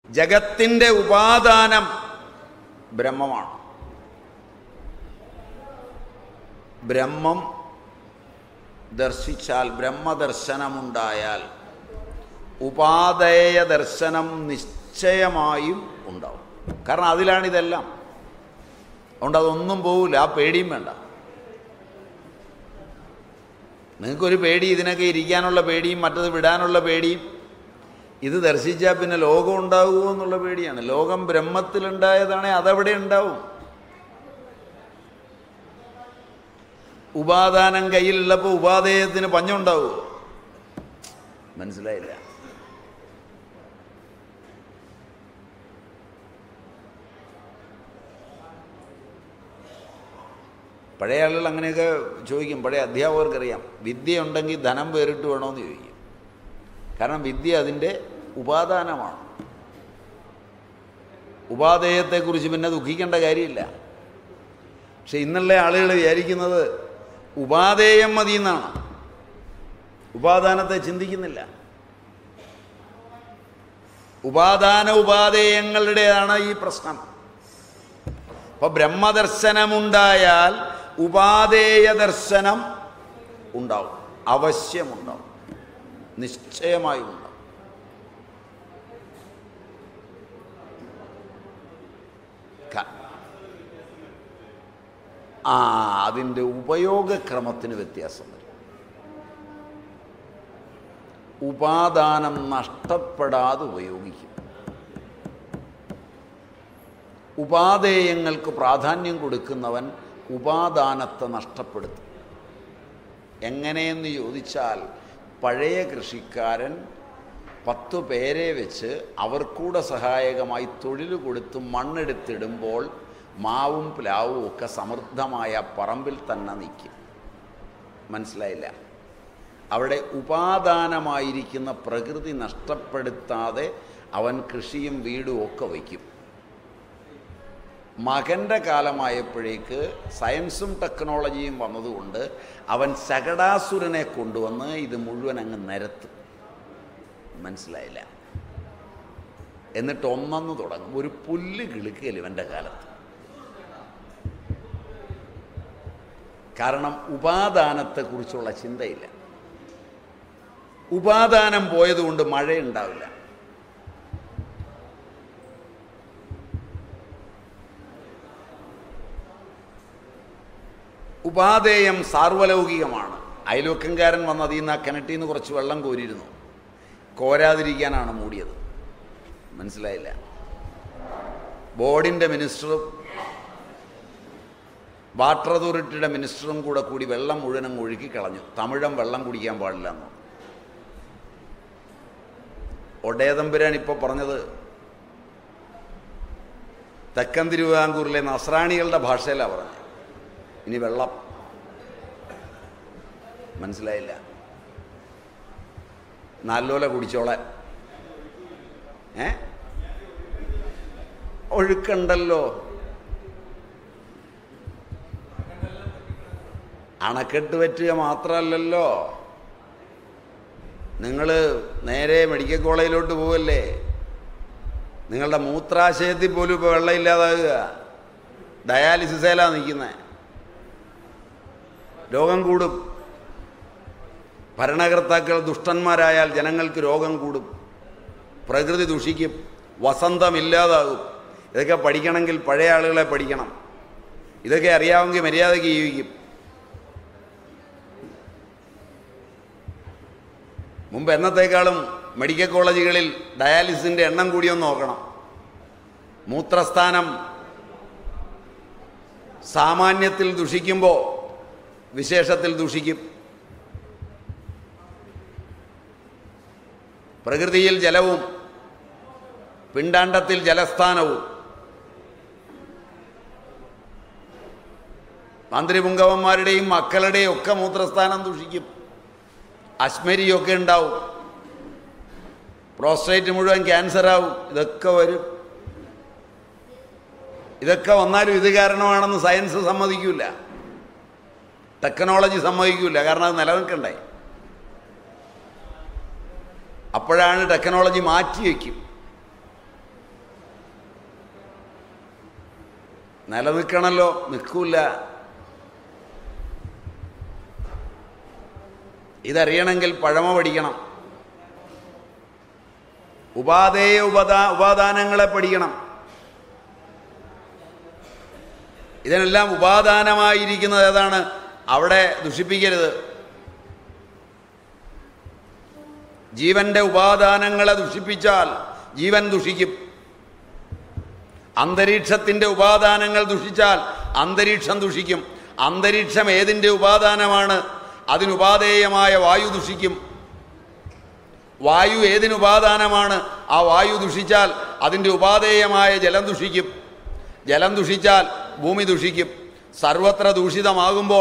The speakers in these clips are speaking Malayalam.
ജഗത്തിൻ്റെ ഉപാദാനം ബ്രഹ്മമാണ് ബ്രഹ്മം ദർശിച്ചാൽ ബ്രഹ്മദർശനമുണ്ടായാൽ ഉപാദേയ ദർശനം നിശ്ചയമായും ഉണ്ടാവും കാരണം അതിലാണിതെല്ലാം അതുകൊണ്ട് അതൊന്നും പോവില്ല ആ പേടിയും വേണ്ട നിങ്ങൾക്കൊരു പേടി ഇതിനൊക്കെ ഇരിക്കാനുള്ള പേടിയും മറ്റത് വിടാനുള്ള പേടിയും ഇത് ദർശിച്ചാൽ പിന്നെ ലോകം ഉണ്ടാകുമോ എന്നുള്ള പേടിയാണ് ലോകം ബ്രഹ്മത്തിലുണ്ടായതാണെ അതവിടെ ഉണ്ടാവും ഉപാദാനം കയ്യിലുള്ളപ്പോൾ ഉപാദേയത്തിന് പഞ്ഞുണ്ടാവുമോ മനസ്സിലായില്ല പഴയ ആളുകൾ അങ്ങനെയൊക്കെ ചോദിക്കും പഴയ അധ്യാപകർക്കറിയാം വിദ്യ ഉണ്ടെങ്കിൽ ധനം വേറിട്ട് വേണമെന്ന് ചോദിക്കും കാരണം വിദ്യ അതിൻ്റെ ഉപാദാനമാണ് ഉപാദേയത്തെക്കുറിച്ച് പിന്നെ ദുഃഖിക്കേണ്ട കാര്യമില്ല പക്ഷെ ഇന്നുള്ള ആളുകൾ വിചാരിക്കുന്നത് ഉപാദേയം മതി എന്നാണ് ഉപാദാനത്തെ ചിന്തിക്കുന്നില്ല ഉപാദാന ഉപാദേയങ്ങളുടേതാണ് ഈ പ്രശ്നം അപ്പൊ ബ്രഹ്മദർശനമുണ്ടായാൽ ഉപാദേയ ദർശനം ഉണ്ടാവും അവശ്യമുണ്ടാവും നിശ്ചയമായും ഉണ്ടാവും ക- ആ അതിൻ്റെ ഉപയോഗക്രമത്തിന് വ്യത്യാസം വരും ഉപാദാനം നഷ്ടപ്പെടാതെ ഉപയോഗിക്കും ഉപാദേയങ്ങൾക്ക് പ്രാധാന്യം കൊടുക്കുന്നവൻ ഉപാദാനത്തെ നഷ്ടപ്പെടുത്തും എങ്ങനെയെന്ന് ചോദിച്ചാൽ പഴയ കൃഷിക്കാരൻ പത്തു പേരെ വെച്ച് അവർക്കൂടെ സഹായകമായി തൊഴിൽ കൊടുത്ത് മണ്ണെടുത്തിടുമ്പോൾ മാവും പ്ലാവും ഒക്കെ സമൃദ്ധമായ പറമ്പിൽ തന്നെ നിൽക്കും മനസ്സിലായില്ല അവിടെ ഉപാദാനമായിരിക്കുന്ന പ്രകൃതി നഷ്ടപ്പെടുത്താതെ അവൻ കൃഷിയും വീടും ഒക്കെ വയ്ക്കും മകൻ്റെ കാലമായപ്പോഴേക്ക് സയൻസും ടെക്നോളജിയും വന്നതുകൊണ്ട് അവൻ ശകടാസുരനെ കൊണ്ടുവന്ന് ഇത് മുഴുവൻ അങ്ങ് നിരത്തും മനസ്സിലായില്ല എന്നിട്ട് ഒന്നെന്ന് തുടങ്ങും ഒരു പുല്ല് കിളുക്കൽ ഇവൻ്റെ കാലത്ത് കാരണം ഉപാദാനത്തെക്കുറിച്ചുള്ള ചിന്തയില്ല ഉപാദാനം പോയതുകൊണ്ട് മഴയുണ്ടാവില്ല ഉപാദേയം സാർവലൗകികമാണ് അയൽവക്കംകാരൻ വന്ന് അതിൽ നിന്ന് ആ കിണറ്റിൽ നിന്ന് കുറച്ച് വെള്ളം കോരിയിരുന്നു കോരാതിരിക്കാനാണ് മൂടിയത് മനസ്സിലായില്ല ബോർഡിൻ്റെ മിനിസ്റ്ററും വാട്ടർ അതോറിറ്റിയുടെ മിനിസ്റ്ററും കൂടെ കൂടി വെള്ളം മുഴുവനും ഒഴുക്കി കളഞ്ഞു തമിഴം വെള്ളം കുടിക്കാൻ പാടില്ല എന്ന് ഒടേതമ്പുരാൻ ഇപ്പോൾ പറഞ്ഞത് തെക്കൻ തിരുവിതാംകൂറിലെ നസ്രാണികളുടെ ഭാഷയിലാണ് പറഞ്ഞത് ഇനി വെള്ളം മനസ്സിലായില്ല നല്ലോല കുടിച്ചോളാൻ ഏ ഒഴുക്കുണ്ടല്ലോ അണക്കെട്ട് പറ്റുക മാത്രമല്ലല്ലോ നിങ്ങൾ നേരെ മെഡിക്കൽ കോളേജിലോട്ട് പോവല്ലേ നിങ്ങളുടെ മൂത്രാശയത്തിൽ പോലും ഇപ്പോൾ വെള്ളമില്ലാതാകുക ഡയാലിസിസേലാണ് നിൽക്കുന്നത് രോഗം കൂടും ഭരണകർത്താക്കൾ ദുഷ്ടന്മാരായാൽ ജനങ്ങൾക്ക് രോഗം കൂടും പ്രകൃതി ദുഷിക്കും വസന്തമില്ലാതാകും ഇതൊക്കെ പഠിക്കണമെങ്കിൽ പഴയ ആളുകളെ പഠിക്കണം ഇതൊക്കെ അറിയാമെങ്കിൽ മര്യാദയ്ക്ക് ജീവിക്കും മുമ്പ് എന്നത്തേക്കാളും മെഡിക്കൽ കോളേജുകളിൽ ഡയാലിസിൻ്റെ എണ്ണം കൂടിയൊന്ന് നോക്കണം മൂത്രസ്ഥാനം സാമാന്യത്തിൽ ദുഷിക്കുമ്പോൾ വിശേഷത്തിൽ ദുഷിക്കും പ്രകൃതിയിൽ ജലവും പിണ്ടാണ്ടത്തിൽ ജലസ്ഥാനവും മന്ത്രിപുങ്കവന്മാരുടെയും മക്കളുടെയും ഒക്കെ മൂത്രസ്ഥാനം ദുഷിക്കും അശ്മരിയൊക്കെ ഉണ്ടാവും പ്രോസ്റ്റേറ്റ് മുഴുവൻ ക്യാൻസറാവും ഇതൊക്കെ വരും ഇതൊക്കെ വന്നാലും ഇത് കാരണമാണെന്ന് സയൻസ് സമ്മതിക്കില്ല ടെക്നോളജി സമ്മതിക്കില്ല കാരണം അത് നിലനിൽക്കണ്ടേ അപ്പോഴാണ് ടെക്നോളജി മാറ്റി വയ്ക്കും നിലനിൽക്കണമല്ലോ നിൽക്കൂല ഇതറിയണമെങ്കിൽ പഴമ പഠിക്കണം ഉപാധേയ ഉപദാ ഉപാദാനങ്ങളെ പഠിക്കണം ഇതിനെല്ലാം ഉപാദാനമായിരിക്കുന്നത് ഏതാണ് അവിടെ ദുഷിപ്പിക്കരുത് ജീവന്റെ ഉപാദാനങ്ങളെ ദുഷിപ്പിച്ചാൽ ജീവൻ ദുഷിക്കും അന്തരീക്ഷത്തിൻ്റെ ഉപാദാനങ്ങൾ ദുഷിച്ചാൽ അന്തരീക്ഷം ദുഷിക്കും അന്തരീക്ഷം ഏതിൻ്റെ ഉപാദാനമാണ് അതിനുപാധേയമായ വായു ദുഷിക്കും വായു ഏതിനുപാദാനമാണ് ആ വായു ദുഷിച്ചാൽ അതിൻ്റെ ഉപാധേയമായ ജലം ദുഷിക്കും ജലം ദുഷിച്ചാൽ ഭൂമി ദുഷിക്കും സർവത്ര ദൂഷിതമാകുമ്പോൾ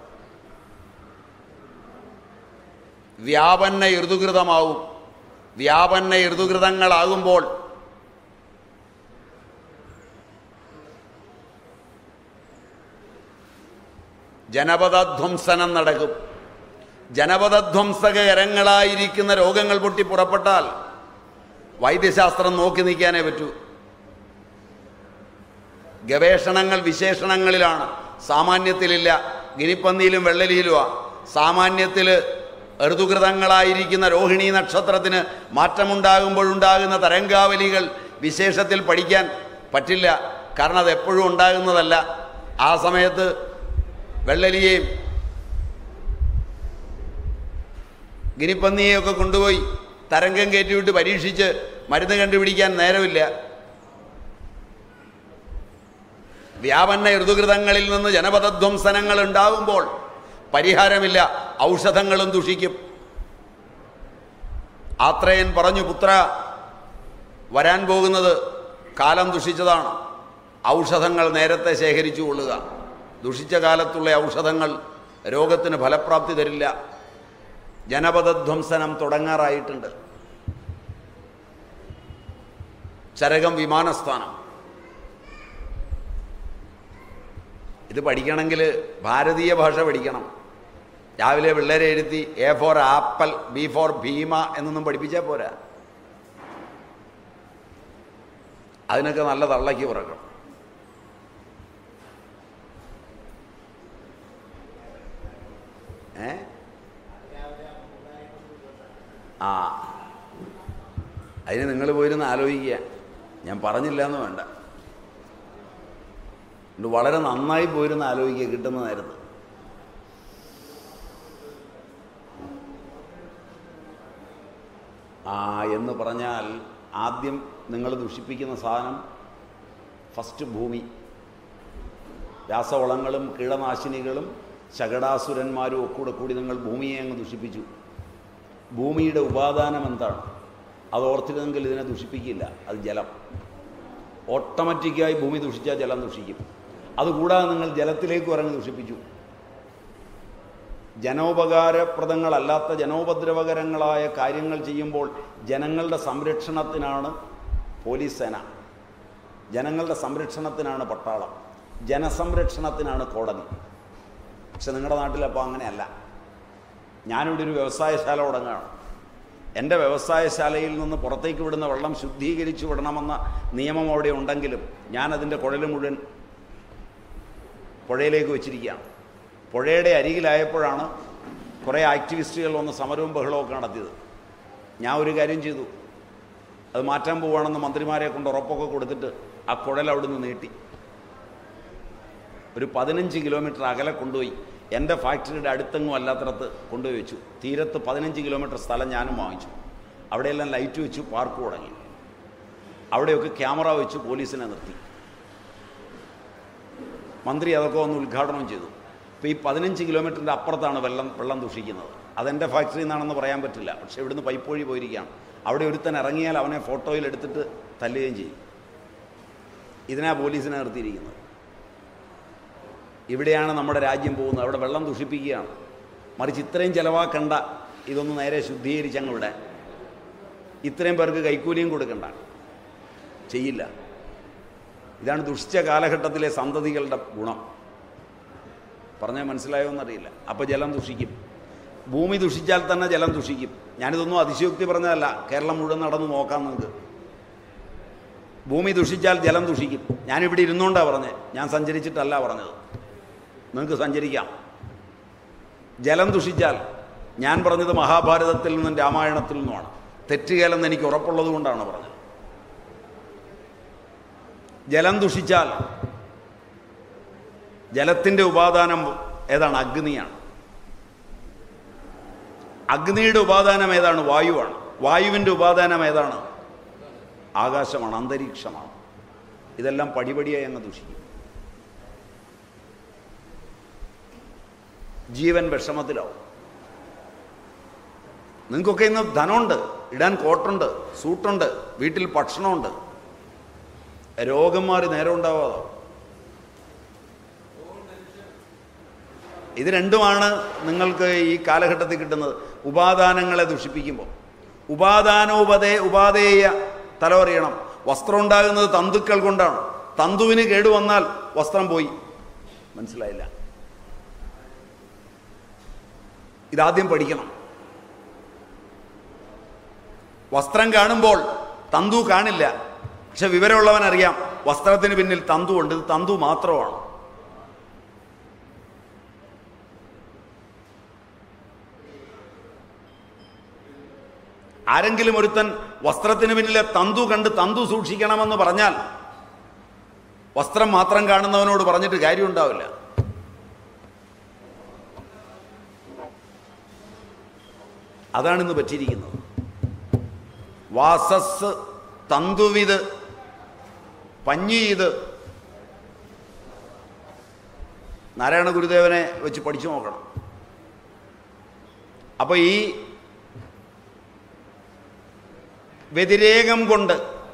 വ്യാപന്ന ഋതുകൃതമാവും വ്യാപന്ന ഋതുകൃതങ്ങളാകുമ്പോൾ ജനപദധ്വംസനം നടക്കും ജനപദധ്വംസകരങ്ങളായിരിക്കുന്ന രോഗങ്ങൾ പൊട്ടി പുറപ്പെട്ടാൽ വൈദ്യശാസ്ത്രം നോക്കി നിൽക്കാനേ പറ്റൂ ഗവേഷണങ്ങൾ വിശേഷണങ്ങളിലാണ് സാമാന്യത്തിലില്ല ഗിനിപ്പന്നിയിലും വെള്ളലിയിലുമാണ് സാമാന്യത്തിൽ ഋതുകൃതങ്ങളായിരിക്കുന്ന രോഹിണി നക്ഷത്രത്തിന് മാറ്റമുണ്ടാകുമ്പോഴുണ്ടാകുന്ന തരംഗാവലികൾ വിശേഷത്തിൽ പഠിക്കാൻ പറ്റില്ല കാരണം അത് എപ്പോഴും ഉണ്ടാകുന്നതല്ല ആ സമയത്ത് വെള്ളലിയെയും ഗിനിപ്പന്നിയെയൊക്കെ കൊണ്ടുപോയി തരംഗം കയറ്റിവിട്ട് പരീക്ഷിച്ച് മരുന്ന് കണ്ടുപിടിക്കാൻ നേരമില്ല വ്യാപന്ന ഋതുകൃതങ്ങളിൽ നിന്ന് ജനപദധ്വംസനങ്ങൾ ഉണ്ടാകുമ്പോൾ പരിഹാരമില്ല ഔഷധങ്ങളും ദുഷിക്കും ആത്രയൻ പറഞ്ഞു പുത്ര വരാൻ പോകുന്നത് കാലം ദുഷിച്ചതാണ് ഔഷധങ്ങൾ നേരത്തെ ശേഖരിച്ചു കൊള്ളുക ദുഷിച്ച കാലത്തുള്ള ഔഷധങ്ങൾ രോഗത്തിന് ഫലപ്രാപ്തി തരില്ല ജനപദധ്വംസനം തുടങ്ങാറായിട്ടുണ്ട് ചരകം വിമാനസ്ഥാനം ഇത് പഠിക്കണമെങ്കിൽ ഭാരതീയ ഭാഷ പഠിക്കണം രാവിലെ പിള്ളേരെ എഴുത്തി A for apple B for Bhima എന്നൊന്നും പഠിപ്പിച്ചാൽ പോരാ അതിനൊക്കെ നല്ല തള്ളക്കി പിറക്കണം ഏ ആ അതിന് നിങ്ങൾ പോയിരുന്ന് ആലോചിക്കുക ഞാൻ പറഞ്ഞില്ല എന്ന് വേണ്ട ഇത് വളരെ നന്നായി പോയിരുന്ന് ആലോചിക്കുക കിട്ടുന്ന നേരത്ത് ആ എന്ന് പറഞ്ഞാൽ ആദ്യം നിങ്ങൾ ദുഷിപ്പിക്കുന്ന സാധനം ഫസ്റ്റ് ഭൂമി രാസവളങ്ങളും കീടനാശിനികളും ശകടാസുരന്മാരും ഒക്കെ കൂടെ കൂടി നിങ്ങൾ ഭൂമിയെ അങ്ങ് ദുഷിപ്പിച്ചു ഭൂമിയുടെ ഉപാദാനം എന്താണ് അത് ഓർത്തിരുന്നെങ്കിൽ ഇതിനെ ദുഷിപ്പിക്കില്ല അത് ജലം ഓട്ടോമാറ്റിക്കായി ഭൂമി ദുഷിച്ചാൽ ജലം ദുഷിക്കും അതുകൂടാതെ നിങ്ങൾ ജലത്തിലേക്ക് ഇറങ്ങി ദുഷിപ്പിച്ചു ജനോപകാരപ്രദങ്ങളല്ലാത്ത ജനോപദ്രവകരങ്ങളായ കാര്യങ്ങൾ ചെയ്യുമ്പോൾ ജനങ്ങളുടെ സംരക്ഷണത്തിനാണ് പോലീസ് സേന ജനങ്ങളുടെ സംരക്ഷണത്തിനാണ് പട്ടാളം ജനസംരക്ഷണത്തിനാണ് കോടതി പക്ഷെ നിങ്ങളുടെ നാട്ടിലപ്പോൾ അങ്ങനെയല്ല ഞാനിവിടെ ഒരു വ്യവസായശാല തുടങ്ങുകയാണ് എൻ്റെ വ്യവസായശാലയിൽ നിന്ന് പുറത്തേക്ക് വിടുന്ന വെള്ളം ശുദ്ധീകരിച്ചു വിടണമെന്ന നിയമം അവിടെ ഉണ്ടെങ്കിലും ഞാനതിൻ്റെ കുഴൽ മുഴുവൻ പുഴയിലേക്ക് വെച്ചിരിക്കുകയാണ് പുഴയുടെ അരികിലായപ്പോഴാണ് കുറേ ആക്ടിവിസ്റ്റുകൾ വന്ന് സമരവും ബഹളവും ഒക്കെ നടത്തിയത് ഞാൻ ഒരു കാര്യം ചെയ്തു അത് മാറ്റാൻ പോവുകയാണെന്ന് മന്ത്രിമാരെ കൊണ്ട് ഉറപ്പൊക്കെ കൊടുത്തിട്ട് ആ കുഴൽ അവിടുന്ന് നീട്ടി ഒരു പതിനഞ്ച് കിലോമീറ്റർ അകലെ കൊണ്ടുപോയി എൻ്റെ ഫാക്ടറിയുടെ അടുത്തെങ്ങും അല്ലാത്തിടത്ത് കൊണ്ടുപോയി വെച്ചു തീരത്ത് പതിനഞ്ച് കിലോമീറ്റർ സ്ഥലം ഞാനും വാങ്ങിച്ചു അവിടെയെല്ലാം ലൈറ്റ് വെച്ചു പാർക്ക് തുടങ്ങി അവിടെയൊക്കെ ക്യാമറ വെച്ച് പോലീസിനെ നിർത്തി മന്ത്രി അതൊക്കെ ഒന്ന് ഉദ്ഘാടനം ചെയ്തു ഇപ്പോൾ ഈ പതിനഞ്ച് കിലോമീറ്ററിൻ്റെ അപ്പുറത്താണ് വെള്ളം വെള്ളം ദൂഷിക്കുന്നത് അതെൻ്റെ ഫാക്ടറിയിൽ നിന്നാണെന്ന് പറയാൻ പറ്റില്ല പക്ഷേ ഇവിടുന്ന് പൈപ്പ് വഴി പോയിരിക്കുകയാണ് അവിടെ ഒരുത്തൻ ഇറങ്ങിയാൽ അവനെ ഫോട്ടോയിൽ എടുത്തിട്ട് തല്ലുകയും ചെയ്യും ഇതിനാ പോലീസിനെ നിർത്തിയിരിക്കുന്നത് ഇവിടെയാണ് നമ്മുടെ രാജ്യം പോകുന്നത് അവിടെ വെള്ളം ദുഷിപ്പിക്കുകയാണ് മറിച്ച് ഇത്രയും ചിലവാക്കണ്ട ഇതൊന്ന് നേരെ ശുദ്ധീകരിച്ചങ്ങ് വിടാൻ ഇത്രയും പേർക്ക് കൈക്കൂലിയും കൊടുക്കണ്ട ചെയ്യില്ല ഇതാണ് ദുഷിച്ച കാലഘട്ടത്തിലെ സന്തതികളുടെ ഗുണം പറഞ്ഞാൽ മനസ്സിലായോ എന്നറിയില്ല അപ്പോൾ ജലം ദുഷിക്കും ഭൂമി ദുഷിച്ചാൽ തന്നെ ജലം ദുഷിക്കും ഞാനിതൊന്നും അതിശയോക്തി പറഞ്ഞതല്ല കേരളം മുഴുവൻ നടന്ന് നോക്കാം നിങ്ങൾക്ക് ഭൂമി ദുഷിച്ചാൽ ജലം ദുഷിക്കും ഞാനിവിടെ ഇരുന്നുകൊണ്ടാണ് പറഞ്ഞത് ഞാൻ സഞ്ചരിച്ചിട്ടല്ല പറഞ്ഞത് നിങ്ങൾക്ക് സഞ്ചരിക്കാം ജലം ദുഷിച്ചാൽ ഞാൻ പറഞ്ഞത് മഹാഭാരതത്തിൽ നിന്നും രാമായണത്തിൽ നിന്നുമാണ് തെറ്റുകയില്ലെന്ന് എനിക്ക് ഉറപ്പുള്ളത് കൊണ്ടാണ് പറഞ്ഞത് ജലം ദുഷിച്ചാൽ ജലത്തിൻ്റെ ഉപാദാനം ഏതാണ് അഗ്നിയാണ് അഗ്നിയുടെ ഉപാദാനം ഏതാണ് വായുവാണ് വായുവിൻ്റെ ഉപാദാനം ഏതാണ് ആകാശമാണ് അന്തരീക്ഷമാണ് ഇതെല്ലാം പടിപടിയായി അങ്ങ് ദുഷിക്കും ജീവൻ വിഷമത്തിലാവും നിങ്ങൾക്കൊക്കെ ഇന്ന് ധനമുണ്ട് ഇടാൻ കോട്ടുണ്ട് സൂട്ടുണ്ട് വീട്ടിൽ ഭക്ഷണമുണ്ട് രോഗം മാറി നേരം ഉണ്ടാവാതോ ഇത് രണ്ടുമാണ് നിങ്ങൾക്ക് ഈ കാലഘട്ടത്തിൽ കിട്ടുന്നത് ഉപാദാനങ്ങളെ ദുഷിപ്പിക്കുമ്പോൾ ഉപാദാനോപദേ ഉപാദേയ തലവറിയണം വസ്ത്രം ഉണ്ടാകുന്നത് തന്തുക്കൾ കൊണ്ടാണ് തന്തുവിന് കേടുവന്നാൽ വസ്ത്രം പോയി മനസ്സിലായില്ല ഇതാദ്യം പഠിക്കണം വസ്ത്രം കാണുമ്പോൾ തന്തു കാണില്ല പക്ഷെ വിവരമുള്ളവൻ അറിയാം വസ്ത്രത്തിന് പിന്നിൽ തന്തു ഉണ്ട് ഇത് തന്തു മാത്രമാണ് ആരെങ്കിലും ഒരുത്തൻ വസ്ത്രത്തിന് പിന്നിലെ തന്തു കണ്ട് തന്തു സൂക്ഷിക്കണമെന്ന് പറഞ്ഞാൽ വസ്ത്രം മാത്രം കാണുന്നവനോട് പറഞ്ഞിട്ട് കാര്യം ഉണ്ടാവില്ല അതാണ് ഇന്ന് പറ്റിയിരിക്കുന്നത് വാസസ് തന്തുവിത് പഞ്ഞിയത് നാരായണ ഗുരുദേവനെ വെച്ച് പഠിച്ചു നോക്കണം അപ്പൊ ഈ വ്യതിരേകം കൊണ്ട്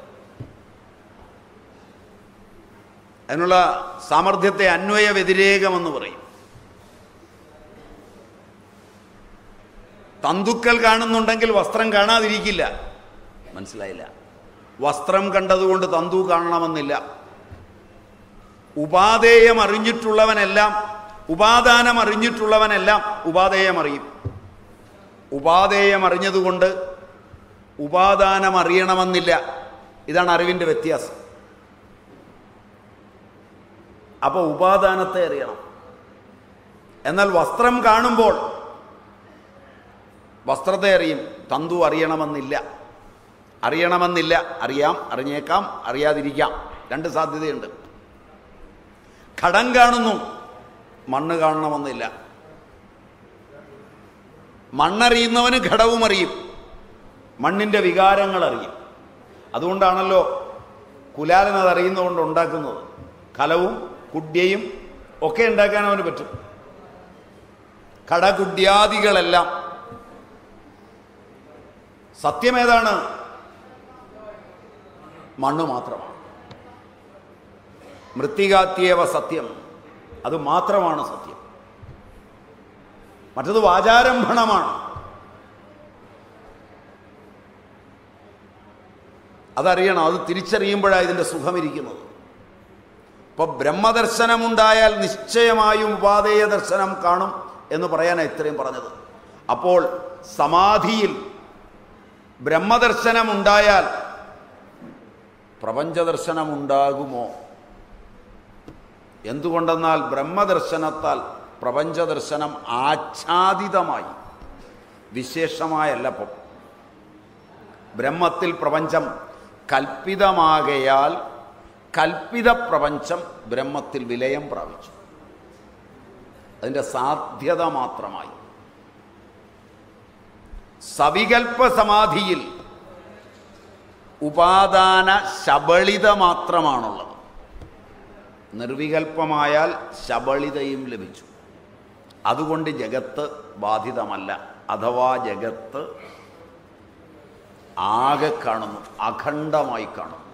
അതിനുള്ള സാമർഥ്യത്തെ അന്വയ വ്യതിരേകമെന്ന് പറയും തന്തുക്കൾ കാണുന്നുണ്ടെങ്കിൽ വസ്ത്രം കാണാതിരിക്കില്ല മനസ്സിലായില്ല വസ്ത്രം കണ്ടതുകൊണ്ട് തന്തു കാണണമെന്നില്ല ഉപാധേയം അറിഞ്ഞിട്ടുള്ളവനെല്ലാം ഉപാദാനം അറിഞ്ഞിട്ടുള്ളവനെല്ലാം ഉപാധേയം അറിയും ഉപാധേയം അറിഞ്ഞതുകൊണ്ട് ഉപാദാനം അറിയണമെന്നില്ല ഇതാണ് അറിവിൻ്റെ വ്യത്യാസം അപ്പോൾ ഉപാദാനത്തെ അറിയണം എന്നാൽ വസ്ത്രം കാണുമ്പോൾ വസ്ത്രത്തെ അറിയും തന്തു അറിയണമെന്നില്ല അറിയണമെന്നില്ല അറിയാം അറിഞ്ഞേക്കാം അറിയാതിരിക്കാം രണ്ട് സാധ്യതയുണ്ട് ഘടം കാണുന്നു മണ്ണ് കാണണമെന്നില്ല മണ്ണറിയുന്നവന് ഘടവും അറിയും മണ്ണിൻ്റെ വികാരങ്ങൾ അറിയും അതുകൊണ്ടാണല്ലോ കുലാലൻ അത് അറിയുന്നതുകൊണ്ട് ഉണ്ടാക്കുന്നത് കലവും കുഡ്യയും ഒക്കെ ഉണ്ടാക്കാൻ അവന് പറ്റും കടകുഡ്യാദികളെല്ലാം സത്യമേതാണ് മണ്ണ് മാത്രമാണ് മൃത്തികാത്യേവ സത്യം അത് മാത്രമാണ് സത്യം മറ്റത് വാചാരംഭണമാണ് അതറിയണം അത് തിരിച്ചറിയുമ്പോഴാണ് ഇതിൻ്റെ സുഖമിരിക്കുന്നത് ഇപ്പോൾ ബ്രഹ്മദർശനമുണ്ടായാൽ നിശ്ചയമായും ഉപാദേയ ദർശനം കാണും എന്ന് പറയാനാണ് ഇത്രയും പറഞ്ഞത് അപ്പോൾ സമാധിയിൽ ബ്രഹ്മദർശനമുണ്ടായാൽ പ്രപഞ്ചദർശനമുണ്ടാകുമോ എന്തുകൊണ്ടെന്നാൽ ബ്രഹ്മദർശനത്താൽ പ്രപഞ്ചദർശനം ആച്ഛാദിതമായി വിശേഷമായല്ല ഇപ്പം ബ്രഹ്മത്തിൽ പ്രപഞ്ചം കൽപ്പിതമാകയാൽ കൽപ്പിത പ്രപഞ്ചം ബ്രഹ്മത്തിൽ വിലയം പ്രാപിച്ചു അതിൻ്റെ സാധ്യത മാത്രമായി സവികൽപ്പ സമാധിയിൽ ഉപാദാന ശബളിത മാത്രമാണുള്ളത് നിർവികൽപ്പമായാൽ ശബളിതയും ലഭിച്ചു അതുകൊണ്ട് ജഗത്ത് ബാധിതമല്ല അഥവാ ജഗത്ത് ആകെ കാണുന്നു അഖണ്ഡമായി കാണുന്നു